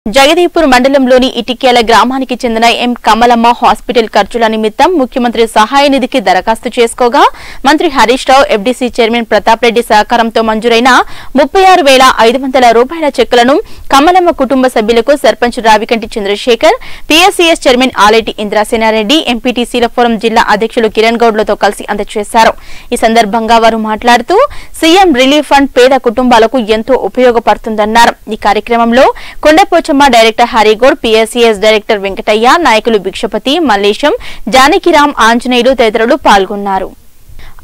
జగదీపూర్ మండలంలోని ఇటిక్యాల గ్రామానికి చెందిన ఎం కమలమ్మ హాస్పిటల్ ఖర్చుల నిమిత్తం ముఖ్యమంత్రి సహాయ నిధికి దరఖాస్తు చేసుకోగా మంత్రి హరీష్ రావు ఎఫ్డీసీ చైర్మన్ ప్రతాప్ రెడ్డి సహకారంతో మంజూరైన ముప్పై ఆరు వేల ఐదు వందల రూపాయల చెక్కులను కమలమ్మ కుటుంబ సభ్యులకు సర్పంచ్ రావికంటి చంద్రశేఖర్ పీఎస్సీఎస్ చైర్మన్ ఆలేటి ఇంద్రాసేనారెడ్డి ఎంపీటీసీల ఫోరం జిల్లా అధ్యక్షులు కిరణ్ గౌడ్లతో కలిసి అందజేశారు ఈ సందర్భంగా వారు మాట్లాడుతూ సీఎం రిలీఫ్ ఫండ్ పేద కుటుంబాలకు ఎంతో ఉపయోగపడుతుందన్నారు ఈ కార్యక్రమంలో Kondapochamma director Harigoud PSCS director Venkataiah నాయకులు భిక్షపతి మల్లేశం జానకిరాం ఆంజనేయులు తదితరులు పాల్గొన్నారు